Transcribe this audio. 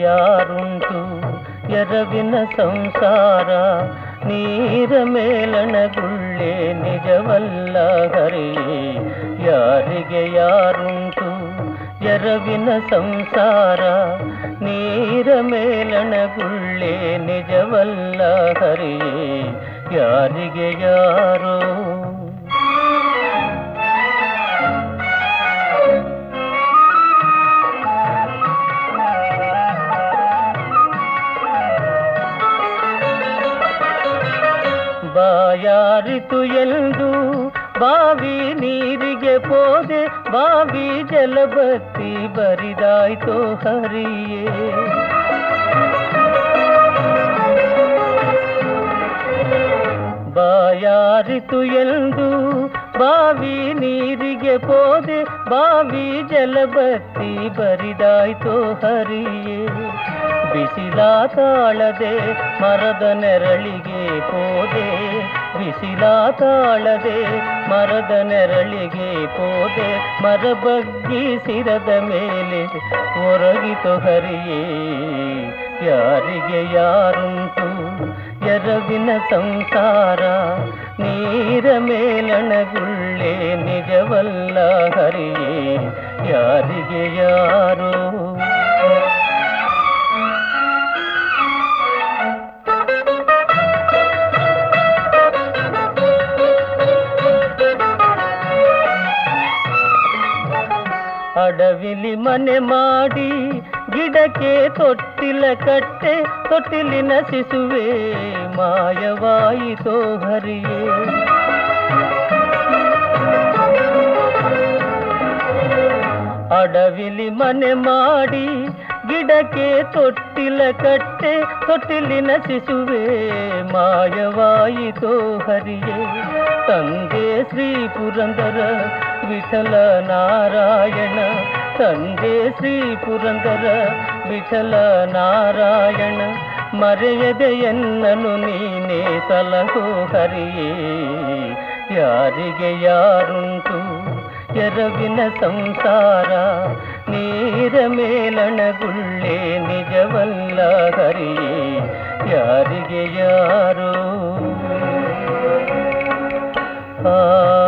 ಯಾರುಂಟು ಎರವಿನ ಸಂಸಾರ ನೀರ ಮೇಲಣಗುಳ್ಳೆ ನಿಜವಲ್ಲ ಹರಿಯೇ ಯಾರಿಗೆ ಯಾರುಂಟು ಎರವಿನ ಸಂಸಾರ ನೀರ ಮೇಲಣಗುಳ್ಳೆ ನಿಜವಲ್ಲ ಹರಿಯೇ ಯಾರಿಗೆ ಯಾರೋ ಬಾಯಾರಿತು ಎಂದು ಬಾವಿ ನೀರಿಗೆ ಪೋದೆ ಬಾವಿ ಜಲಬತ್ತಿ ಬರಿದಾಯ್ತು ಹರಿಯೇ ಬಾಯಾರಿತು ಎಂದು ಬಾವಿ ನೀರಿಗೆ ಪೋದೆ ಬಾವಿ ಜಲಬತ್ತಿ ಬರಿದಾಯ್ತು ಹರಿಯೇ ಬಿಸಿಲ ತಾಳದೆ ಮರದ ನೆರಳಿಗೆ ಪೋದೆ ಬಿಸಿಲ ತಾಳದೆ ಮರದ ನೆರಳಿಗೆ ಪೋದೆ ಮರ ಬಗ್ಗಿ ಸಿರದ ಮೇಲೆ ಒರಗಿತು ಹರಿಯೇ ಯಾರಿಗೆ ಯಾರುಂಟು ಎರವಿನ ಸಂಸಾರ ನೀರ ಮೇಲಣಗುಳ್ಳೆ ನಿಜವಲ್ಲ ಹರಿಯೇ ಯಾರಿಗೆ ಯಾರೋ ಅಡವಿಲಿ ಮನೆ ಮಾಡಿ ಗಿಡಕ್ಕೆ ತೊಟ್ಟಿಲ ಕಟ್ಟೆ ತೊಟ್ಟಿಲಿನ ಶಿಸುವೆ ಮಾಯವಾಯಿತೋ ಹರಿಯೇ ಅಡವಿಲಿ ಮನೆ ಮಾಡಿ ಗಿಡಕ್ಕೆ ತೊಟ್ಟಿಲ ಕಟ್ಟೆ ತೊಟ್ಟಿಲಿನ ಶಿಸುವೆ ಮಾಯವಾಯಿತೋ ಹರಿಯೇ ತಂದೆ ಶ್ರೀ ಪುರಂದರ ವಿಠಲ ನಾರಾಯಣ ತಂದೆ ಶ್ರೀ ಪುರಂದರ ವಿಠಲ ನಾರಾಯಣ ಮರೆಯದೆ ಎನ್ನನು ನೀನೇ ಸಲಹೋ ಹರಿಯೇ ಯಾರಿಗೆ ಯಾರುಂಟು ಎರವಿನ ಸಂಸಾರ ನೀರ ಮೇಲಣಗುಳ್ಳೆ ನಿಜವಲ್ಲ ಹರಿಯೇ ಯಾರಿಗೆ ಯಾರೋ ಆ